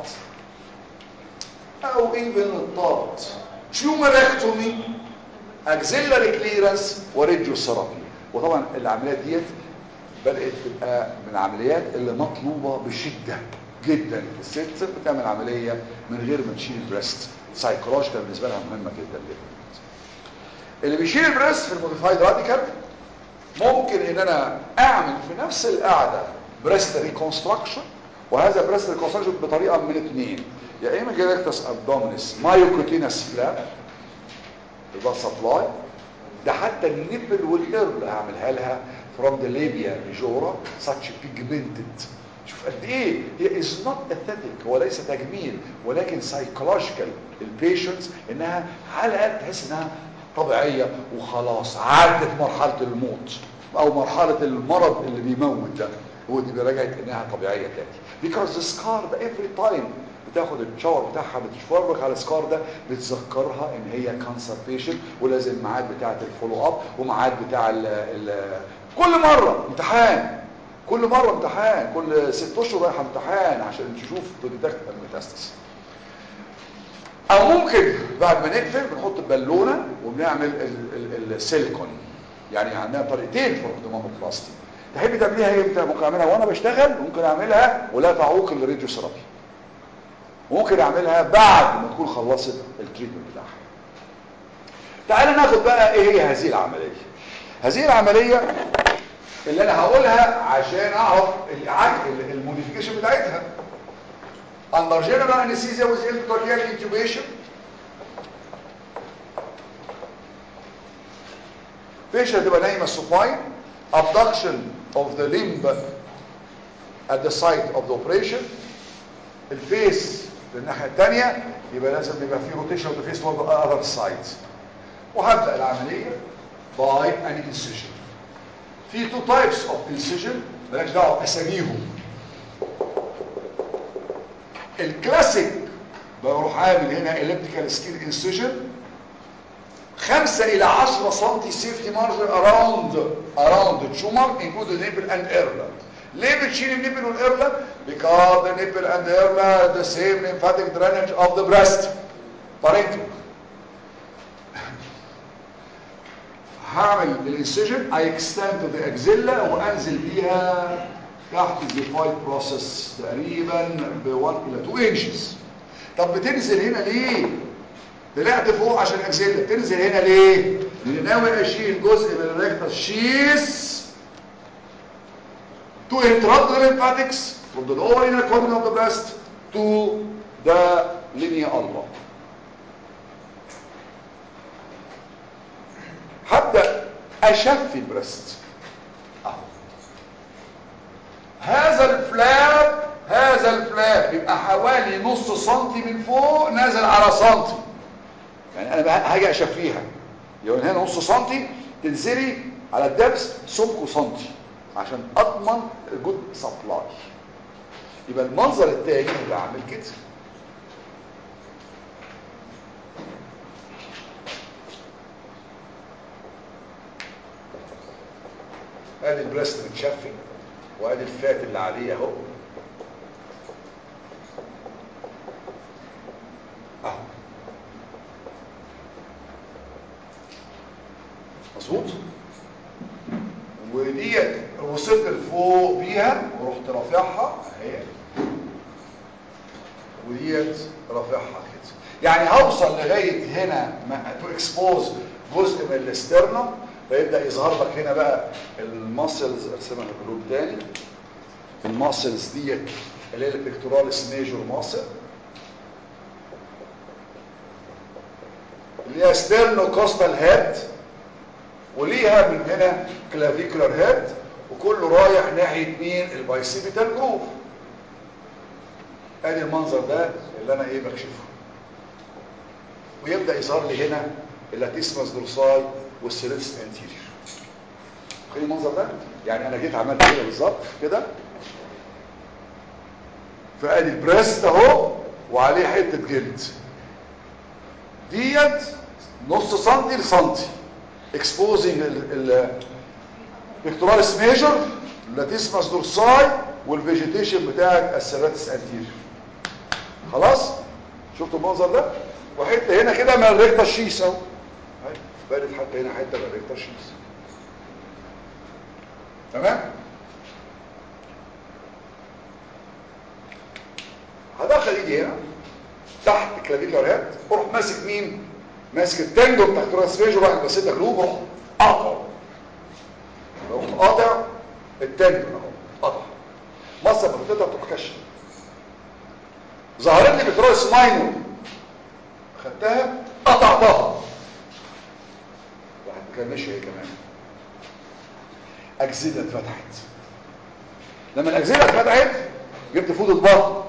او ايفن الطارت تيومركتومي اكزيلري كليرنس وراديو ثيرابي وطبعا العمليات ديت بدات تبقى من العمليات اللي مطلوبه بشده جدا الست بتعمل عمليه من غير ما تشيل البريست سايكولوجيكال بالنسبه لها مهمه جدا جدا اللي بيشيل البريست في الموديفايد راديكال ممكن ان انا اعمل في نفس القعده بريست ريكونستراكشن وهذا بريست ريكونستراكشن بطريقه من اثنين يا اما جيركتس ابدومينس مايوكوتينس فلاب يبقى سبلاي ده حتى النبل والايرل هعملها لها from the labia majora such pigmented شوف قد ايه هي is not aesthetic هو ليس تجميل ولكن psychological البيشنتس انها على الاقل تحس انها طبيعيه وخلاص عدت مرحله الموت او مرحله المرض اللي بيموت ده هو دي رجعت انها طبيعيه تاني because the scar ده every time بتاخد الشاور بتاعها بتتفرج على السكار ده بتذكرها ان هي كانسر بيشنت ولازم الميعاد بتاعه الفولو اب وميعاد بتاع ال ال كل مره امتحان كل مره امتحان كل ست اشهر رايحه امتحان عشان تشوف تديتكت الميتاستس او ممكن بعد ما نقفل بنحط بالونه وبنعمل السيليكون يعني عندنا طريقتين في الديموموبلاستي تحبي تعمليها امتى ممكن اعملها وانا بشتغل ممكن اعملها ولا تعوق الراديو ثيرابي ممكن اعملها بعد ما تكون خلصت التريتمنت بتاعها تعالى ناخد بقى ايه هي هذه العمليه هذه العمليه اللي انا هقولها عشان اعرف الموديفيكيشن بتاعتها under general anesthesia with intratracheal intubation patient تبقى نايمه supine abduction of the limb at the site of the operation الفيس للناحية الثانية يبقى لازم يبقى في روتيشن of the face toward the other side وهبدأ العملية by an incision في two types of incision مالكش دعوة اساميهم الكلاسيك بروح عامل هنا elliptical skin incision خمسة إلى عشرة سنتي safety margin around around the tumor including nipple and earlobe ليه بتشيل النبل والإرلة؟ because the nipple and the earlobe are the same lymphatic drainage of the breast parenchyma هعمل الانسجن I extend to the axilla وانزل بيها تحت الزيفايد بروسيس تقريبا ب 1 الى 2 inches طب بتنزل هنا ليه طلعت فوق عشان الاكسيلا بتنزل هنا ليه لان ناوي اشيل جزء من الريكتال شيس to interrupt the lymphatics from the lower inner corner of the breast to the linea alba هبدأ أشفي البريست أهو هذا الفلاب هذا الفلاب يبقى حوالي نص سنتي من فوق نازل على سنتي يعني انا هاجي اشفيها يبقى هنا نص سنتي تنزلي على الدبس سمكه سنتي عشان اضمن جود سبلاي يبقى المنظر التاني بعمل كده ادي البريست متشفي وادي الفات اللي عليه اهو اهو مظبوط وديت وصلت لفوق بيها ورحت رافعها اهي وديت رافعها كده يعني هوصل لغايه هنا تو اكسبوز جزء من الاسترنم فيبدا يظهر لك هنا بقى الماسلز ارسمها جروب تاني الماسلز ديت اللي هي البيكتوراليس ميجور ماسل اللي هي ستيرنو كوستال هيد وليها من هنا كلافيكولار هيد وكله رايح ناحيه مين البايسيبيتال جروف ادي المنظر ده اللي انا ايه بكشفه ويبدا يظهر لي هنا اللاتيسماس دورساي والسيريس انتيريور خلي المنظر ده يعني انا جيت عملت كده بالظبط كده فادي البريست اهو وعليه حته جلد ديت نص سنتي لسنتي اكسبوزنج البيكتوراليس ميجر اللاتيسماس دورساي والفيجيتيشن بتاعت السيراتس انتيريور خلاص شفتوا المنظر ده وحته هنا كده من الريكتا شيس اهو بانت حتى هنا حته من الريكتا شيس تمام هدخل ايدي هنا تحت كلافيكولار هيد اروح ماسك مين ماسك التندو بتاع الترانسفيجر راح بسيط قلوب اروح قاطع اروح قاطع التندو اهو قطع مصر بتقدر تتكشف ظهرت لي بتروس ماينور خدتها قطعتها واحد كان ماشي هي كمان اجزله اتفتحت لما الاجزله اتفتحت جبت فوض البطن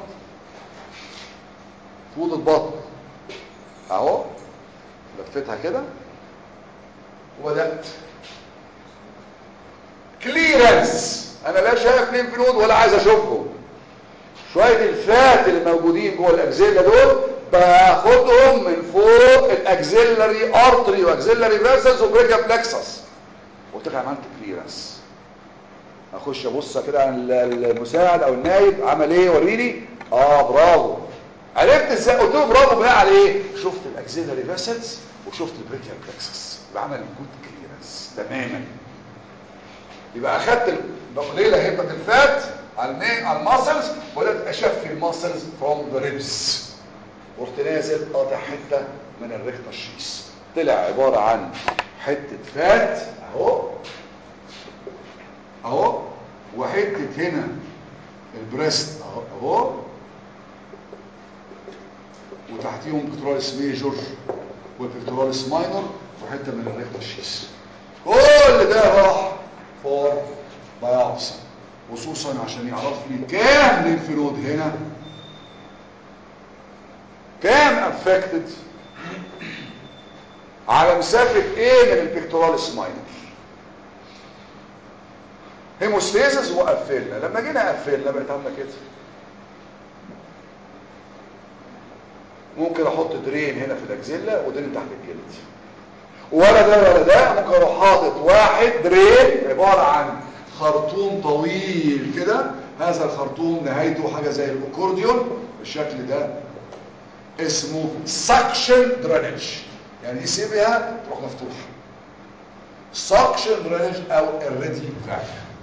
فوض البطن اهو لفتها كده وبدات كليرنس انا لا شايف لين فلود ولا عايز اشوفهم شويه الفات اللي موجودين جوه الاجزله دول باخدهم من فوق الاكزيلري ارتري واكزيلري فيسلز وبريكا بلكسس قلت لك عملت كليرنس اخش ابص كده على المساعد او النايب عمل ايه وريني اه برافو عرفت ازاي قلت له برافو بناء على ايه شفت الاكزيلري فيسلز وشفت البريكا بلكسس يبقى عمل جود كليرنس تماما يبقى اخدت الليله هبه الفات على المين على الماسلز وبدات اشفي الماسلز فروم ذا ريبس ورحت نازل قاطع حته من الريكتا الشيس طلع عباره عن حته فات اهو اهو وحته هنا البريست اهو اهو وتحتيهم بيكتوراليس ميجور والبيكتوراليس ماينور وحته من الريكتا الشيس كل ده راح فور بايوبسي خصوصا عشان يعرف لي كام لينف نود هنا كام افكتد على مسافة ايه من البيكتوراليس ماينر هيموستيزس وقفلنا لما جينا قفلنا بقت عامله كده ممكن احط درين هنا في الاكزيلا ودرين تحت الجلد ولا ده ولا ده ممكن اروح حاطط واحد درين عباره عن خرطوم طويل كده هذا الخرطوم نهايته حاجه زي الاكورديون بالشكل ده اسمه سكشن درينج يعني يسيبها تروح مفتوحه سكشن درينج او الريدي فاك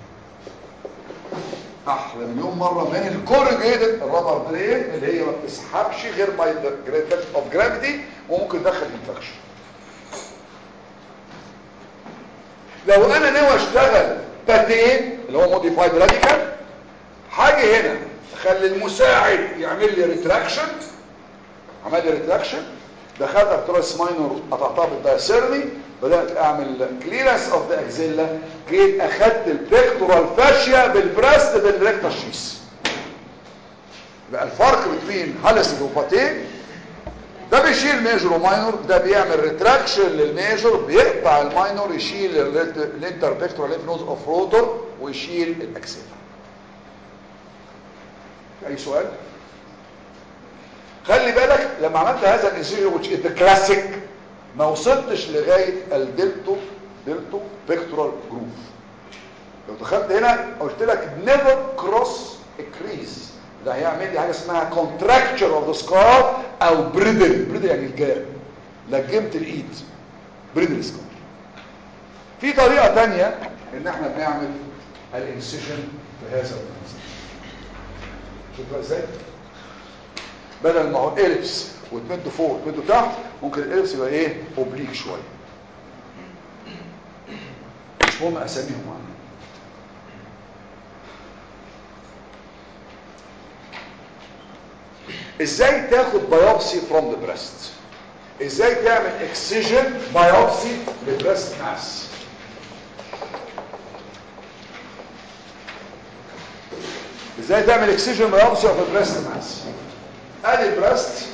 احلى مليون مره من الكورجيتد الرابر درين اللي هي ما بتسحبش غير باي ذا اوف جرافيتي وممكن تدخل انفكشن لو انا ناوي اشتغل باتين اللي هو موديفايد راديكال حاجه هنا اخلي المساعد يعمل لي ريتراكشن عمل لي ريتراكشن دخلت اكتراس ماينور قطعتها بالدايسيرمي بدات اعمل كليرنس اوف ذا اكزيلا جيت اخدت البيكتورال فاشيا بالبراست بالريكتال شيس يبقى الفرق بين هالس وباتين ده بيشيل ميجور وماينور ده بيعمل ريتراكشن للميجور بيقطع الماينور يشيل الانتر بيكتورال ليف نوز اوف روتور ويشيل الاكسيلا اي سؤال خلي بالك لما عملت هذا الانسيجن which is the classic ما وصلتش لغايه الدلتو دلتو بيكتورال جروف لو دخلت هنا قلت لك never cross a crease ده هيعمل لي حاجه اسمها contracture of the skull او بريدل بريدل يعني الجاب لجمت الايد بريدل سكار في طريقه تانية ان احنا بنعمل الانسيجن في هذا المنظر شوفوا ازاي بدل ما هو اليبس وتمده فوق وتمده تحت ممكن الاليبس يبقى ايه اوبليك شويه مش مهم اساميهم معانا ازاي تاخد بايوبسي فروم ذا بريست ازاي تعمل اكسجن بايوبسي للبريست ماس ازاي تعمل اكسجن بايوبسي اوف البريست ماس ادي البريست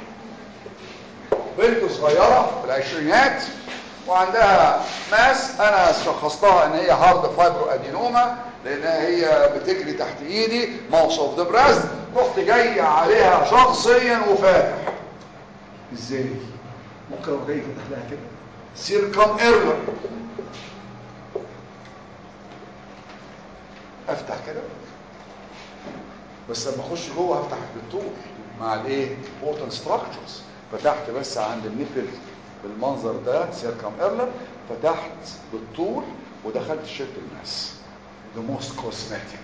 بنت صغيره في العشرينات وعندها ماس انا شخصتها ان هي هارد فايبرو ادينوما لانها هي بتجري تحت ايدي ماوس اوف ذا بريست رحت جاي عليها شخصيا وفاتح ازاي ممكن اروح جاي فتح لها كده سيركم ايرلر افتح كده بس لما اخش جوه هفتح بالطول مع الايه بورتال ستراكشرز فتحت بس عند النفل بالمنظر ده سيركم ايرلر فتحت بالطول ودخلت شلت الماس the most cosmetic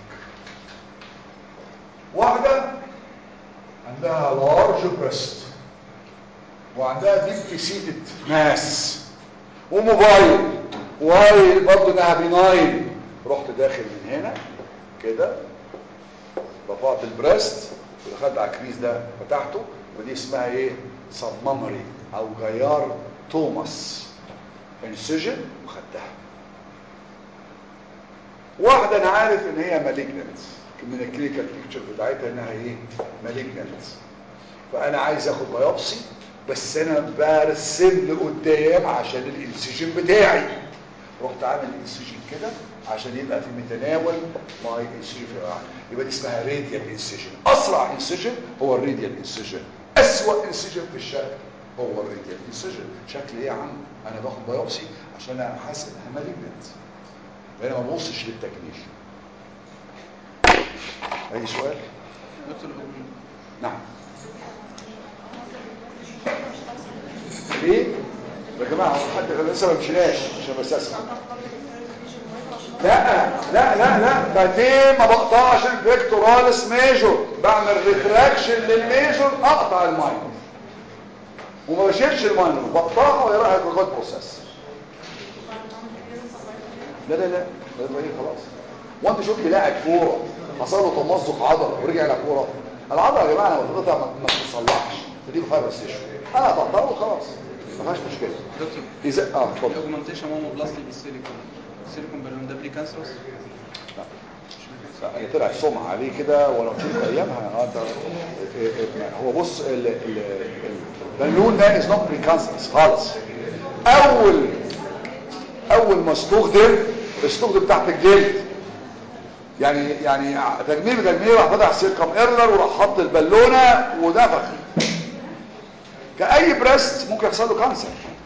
واحدة عندها large breast وعندها deep seated mass وموبايل وايل برضه انها بيناين رحت داخل من هنا كده رفعت البريست ودخلت على الكريز ده فتحته ودي اسمها ايه صممري او جيار توماس انسجن وخدتها واحدة انا عارف ان هي مالجنت من الكلينيكال بيكتشر بتاعتها انها ايه مالجنت فانا عايز اخد بايوبسي بس انا برسم لقدام عشان الانسجن بتاعي رحت عامل الانسجن كده عشان يبقى في متناول ماي انسجن في الواحد يبقى دي اسمها راديال انسجن اسرع انسجن هو الراديال انسجن اسوأ انسجن في الشكل هو الراديال انسجن شكل ايه يا عم انا باخد بايوبسي عشان احس انها مالجنت فانا ما ببصش للتكنيك اي سؤال نعم ايه يا جماعه هو حد لسه ما مشيناش عشان بس اسمع لا لا لا لا بعدين ما بقطعش الفيكتوراليس ميجور بعمل ريتراكشن للميجور اقطع الماينور وما بشيلش الماينور بقطعها وهي رايحه جلوكوز بروسيس لا لا لا ده ايه خلاص وانت شفت لاعب كوره حصل له تمزق عضله ورجع لك كوره العضله يا جماعه لما تقطع ما ما بتصلحش دي فايبر ستيشن انا هتقطعه وخلاص ما فيهاش مشكله دكتور اذا اه اتفضل الاوجمانتيشن ماموبلاستي بالسيليكون السيليكون بالون ده بري كانسرس لا. مش بري كانسرس هي طلعت سمعة عليه كده ولا قلت ايامها اه انت إيه إيه هو بص ال- ال- البالون ده از نوت بريكانسرس خالص اول اول ما استخدم استخدم تحت الجلد يعني يعني تجميل بتجميل راح فتح سيركم ايرلر وراح حط البالونه ونفخ كاي بريست ممكن يحصل له كانسر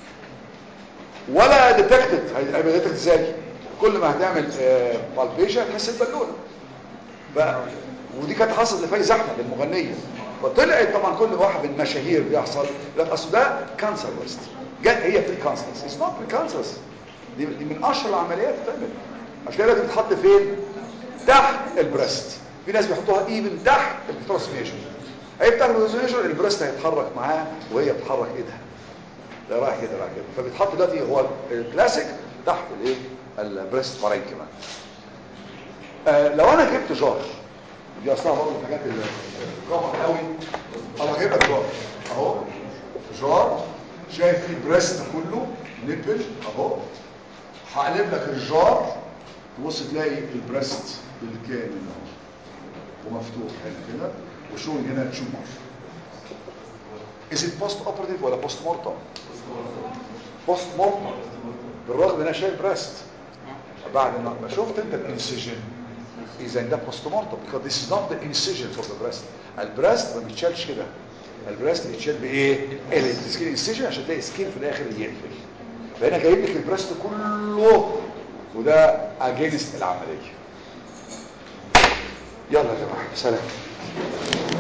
ولا ديتكتد هيبقى ديتكتد ازاي كل ما هتعمل بالبيشن هتحس البالونه ف... ودي كانت حصلت لفايز احمد المغنيه فطلعت طبعا كل واحد من المشاهير بيحصل لا اصل ده كانسر بريست جت هي بري كانسرس اتس نوت بري كانسرس دي, دي من اشهر العمليات بتعمل عشان كده دي بتتحط فين تحت البريست في ناس بيحطوها ايفن تحت الترانسميشن هي بتاعت الترانسميشن البريست هيتحرك معاه وهي بتحرك ايدها ده رايح كده رايح كده فبيتحط دلوقتي هو الكلاسيك تحت الايه البريست بارينكما آه لو انا جبت جار دي اصلا برضه الحاجات اللي كومن قوي انا جايب لك جار اهو جار شايف فيه بريست كله نبل اهو هقلب لك الجار تبص تلاقي البريست بالكامل اهو ومفتوح هنا كده وشوي هنا تشومر is it post operative ولا post mortem post mortem بالرغم ان انا شايف بريست بعد ما شفت انت الانسجن اذا ده post mortem because this is not the incision for the breast البريست ما بيتشالش كده البريست بيتشال بايه السكين انسجن عشان تلاقي سكين في الاخر يقفل فهنا جايب لك البريست كله وده اجينست العمليه يلا يا جماعه سلام